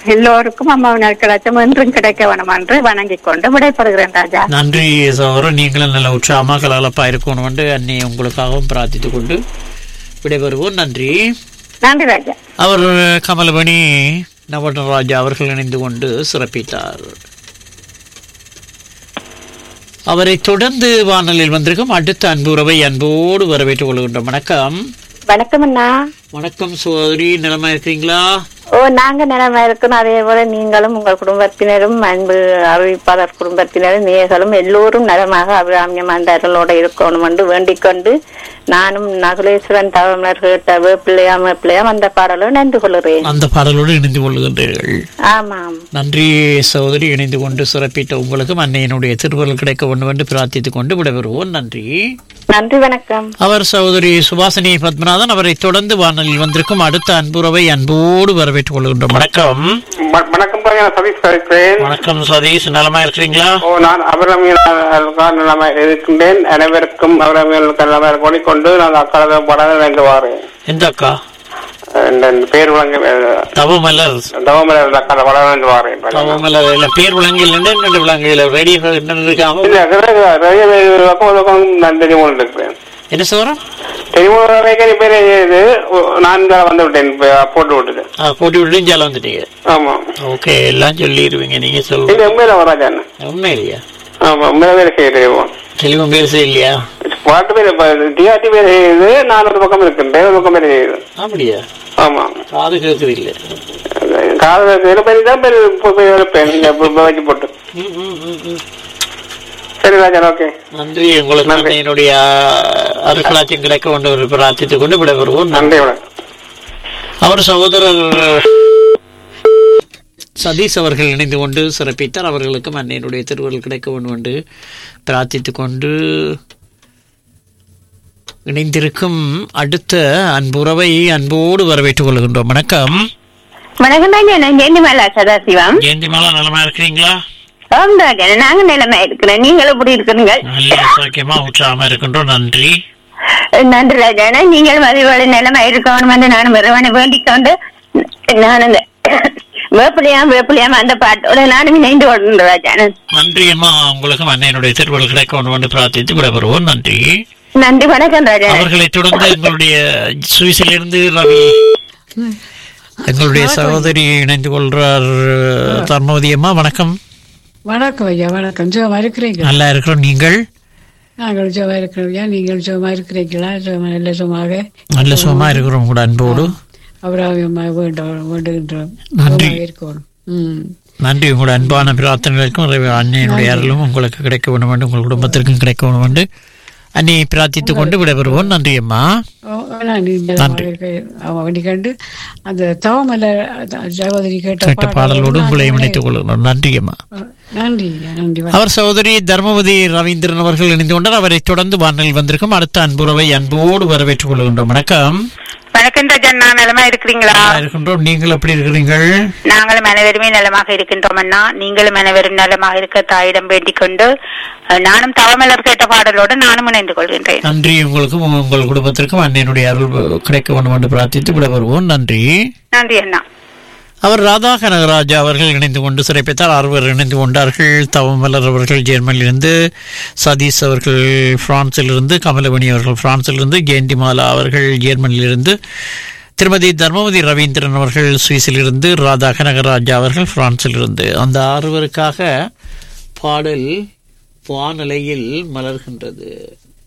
எல்லோருக்கும் அம்மாவின் கிடைச்சம் என்றும் கிடைக்க வேணும் என்று வணங்கிக் கொண்டு விடைபெறுகிறேன் ராஜா நன்றி சகோதரர் நீங்களும் நல்ல உற்சாகமா கலகலப்பா இருக்கணும் என்று அன்னை உங்களுக்காகவும் பிரார்த்தித்துக் கொண்டு விடைபெறுவோம் நன்றி நன்றி ராஜா அவர் கமலமணி நவநராஜா அவர்கள் இணைந்து கொண்டு சிறப்பித்தார் அவரை தொடர்ந்து வானலில் வந்திருக்கும் அடுத்த அன்பு உறவை அன்போடு வரவேற்றுக் கொள்கின்றோம் வணக்கம் வணக்கம் அண்ணா வணக்கம் சோதரி நிலமா இருக்கிறீங்களா ஓ நாங்க நிலைமை இருக்கணும் அதே போல நீங்களும் உங்கள் குடும்பத்தினரும் அன்பு அறிவிப்பாளர் குடும்பத்தினரும் நேர்களும் எல்லோரும் நலமாக அபிராமியம் அந்த அருளோட இருக்கணும் என்று வேண்டிக் கொண்டு நானும் நகுலேஸ்வரன் தவமலர் கேட்ட வேப்பிள்ளையாம் வேப்பிள்ளையாம் அந்த பாடலும் நன்றி கொள்கிறேன் அந்த பாடலோடு இணைந்து கொள்கின்றீர்கள் ஆமாம் நன்றி சகோதரி இணைந்து கொண்டு சிறப்பித்த உங்களுக்கும் அன்னையினுடைய திருவருள் கிடைக்க வேண்டும் என்று பிரார்த்தித்துக் கொண்டு விடைபெறுவோம் நன்றி நன்றி வணக்கம் அவர் சகோதரி சுபாசினி பத்மநாதன் அவரை தொடர்ந்து வானலில் வந்திருக்கும் அடுத்த அன்புறவை அன்போடு வரவேற்றுக் கொள்கின்றோம் வணக்கம் வ- வணக்கம் பாருங்க நான் சதீஷ் பேசுகிறேன் வணக்கம் சதீஷ் நலமா இருக்கிறீங்களா ஓ நான் அபிரமியல் நிலைமை இருக்கின்றேன் அனைவருக்கும் அபிரமியல் நிலைமை கொண்டு நான் அக்கால படம் வேண்டு வாரேன் எந்த அக்கா இந்த பேர் விளங்க தவமலர் தவமலர் அக்கால படம் வேண்டு வாரேன் தவமலர் இல்ல பேர் விலங்கில் ரெண்டு விலங்கில் ரேடியோ என்ன இருக்காம இல்ல நிறைய பக்கம் பக்கம் நான் தெரியும் இருக்கிறேன் என்ன சொல்றோம் தெரியும் பேர் இது நான்கு வந்து விட்டேன் இப்ப போட்டு விட்டுட்டு போட்டி விட்டு ஜால வந்துட்டீங்க ஆமா ஓகே எல்லாம் சொல்லிடுவீங்க நீங்க சொல்லுங்க இது உண்மையில வராஜா உண்மை இல்லையா ஆமா உண்மையில வேலை செய்ய தெரியும் தெளிவும் பேச இல்லையா பாட்டு பேர் டிஆர்டி பேர் செய்யுது நான் ஒரு பக்கம் இருக்கின்றேன் ஒரு பக்கம் பேர் செய்யுது அப்படியா ஆமா காது கேட்குது இல்ல காதல் பேர் பேர் தான் பேர் இப்போ போய் வைப்பேன் நீங்க இப்ப வச்சு போட்டு ம், ம், ம், ம். சரி ராஜா ஓகே நன்றி உங்களுக்கு நன்றி. என்னுடைய அருளாட்சியம் கிடைக்க கொண்டு ஒரு பிரார்த்தித்துக் கொண்டு விடைபெறுவோம் நன்றி. நன்றி வணக்கம் அவர் சகோதரர் சதீஷ் அவர்கள் இணைந்து கொண்டு சிறப்பித்தார் அவர்களுக்கும் அன்னையினுடைய திருவருள் கிடைக்க வேண்டும் என்று பிரார்த்தித்துக் கொண்டு இணைந்திருக்கும் அடுத்த அன்புறவை அன்போடு வரவேற்றுக் கொள்கின்றோம் வணக்கம் வணக்கம் ராஜா நான் ஜெயந்திமாலா சதாசிவம் ஜெயந்திமாலா நலமா இருக்கிறீங்களா ஆம் ராஜா நாங்க நிலைமை இருக்கிறேன் நீங்கள் எப்படி இருக்கிறீங்க நல்ல சௌக்கியமா உற்சாகமா இருக்கின்றோம் நன்றி நன்றி ராஜா நீங்கள் மதிவாளி நிலைமை இருக்கணும் வந்து நானும் வருவானை வேண்டிக் கொண்டு நான் அந்த வேப்பிலையாம் வேப்பிலையாம் அந்த பாட்டோட நானும் இணைந்து கொண்டு ராஜா நன்றி அம்மா உங்களுக்கும் அன்னையினுடைய திருவருள் கிடைக்க வேண்டும் என்று பிரார்த்தித்து விடைபெறுவோம் நன்றி நன்றி வணக்கம் ராஜா அவர்களை தொடர்ந்து எங்களுடைய சுவிஸிலிருந்து ரவி எங்களுடைய சகோதரி இணைந்து கொள்றார் தர்மவதி அம்மா வணக்கம் வணக்கம் ஐயா வணக்கம் ஜோமா இருக்கிறீங்களா நல்லா இருக்கிறோம் நீங்கள் நாங்கள் ஜோமா இருக்கிறோம் ஐயா நீங்கள் ஜோமா இருக்கிறீங்களா ஜோமா நல்ல சுகமாக நல்ல சுகமா இருக்கிறோம் கூட அன்போடு அபிராமியமா வேண்டும் வேண்டுகின்றோம் நன்றி. சுகமாக இருக்கணும் ம் நன்றி உங்களோட அன்பான பிரார்த்தனைகளுக்கும் இறைவ அன்னையினுடைய அருளும் உங்களுக்கு கிடைக்க வேண்டும் என்று உங்கள் குடும்பத்திற்கும் கிடைக்க வேண்டும் என்று அன்னையை பிரார்த்தித்துக் கொண்டு விடைபெறுவோம் நன்றி அம்மா ஓ, நான் இந்த நன்றி. அவன் வண்டி கண்டு அந்த தவமல சகோதரி கேட்ட கேட்ட பாடலோடு நான் உங்களை இணைத்துக் கொள்கிறோம் நன்றி அம்மா நன்றி ஐயா, நன்றி அவர் சகோதரி தர்மவதி ரவீந்திரன் அவர்கள் இணைந்து கொண்டார் அவரை தொடர்ந்து வானலில் வந்திருக்கும் அடுத்த அன்புறவை அன்போடு வரவேற்றுக் கொள்கின்றோம் வணக்கம் வணக்கம் ராஜா நான் நலமா இருக்கிறீங்களா நல்லா இருக்கின்றோம் நீங்கள் எப்படி இருக்கிறீர்கள் நாங்களும் அனைவருமே நலமாக இருக்கின்றோம் அண்ணா நீங்களும் அனைவரும் நலமாக இருக்க தாயிடம் வேண்டிக் கொண்டு அஹ், நானும் தவமலர் கேட்ட பாடலோடு நானும் இணைந்து கொள்கின்றேன் நன்றி உங்களுக்கும் உங்கள் குடும்பத்திற்கும் அன்னையினுடைய அருள் கிடைக்க வேண்டும் என்று பிரார்த்தித்து விட வருவோம் நன்றி நன்றி அண்ணா அவர் ராதா கனகராஜா அவர்கள் இணைந்து கொண்டு சிறைப்பித்தார் ஆறுவர் இணைந்து கொண்டார்கள் தவமலர் அவர்கள் ஜெர்மனியிலிருந்து சதீஷ் அவர்கள் பிரான்சிலிருந்து கமலவணி அவர்கள் பிரான்சிலிருந்து ஜெயந்திமாலா அவர்கள் ஜெர்மனியிலிருந்து திருமதி தர்மவதி ரவீந்திரன் அவர்கள் சுவிஸிலிருந்து ராதா கனகராஜா அவர்கள் பிரான்சிலிருந்து அந்த ஆறுவருக்காக பாடல் வானிலையில் மலர்கின்றது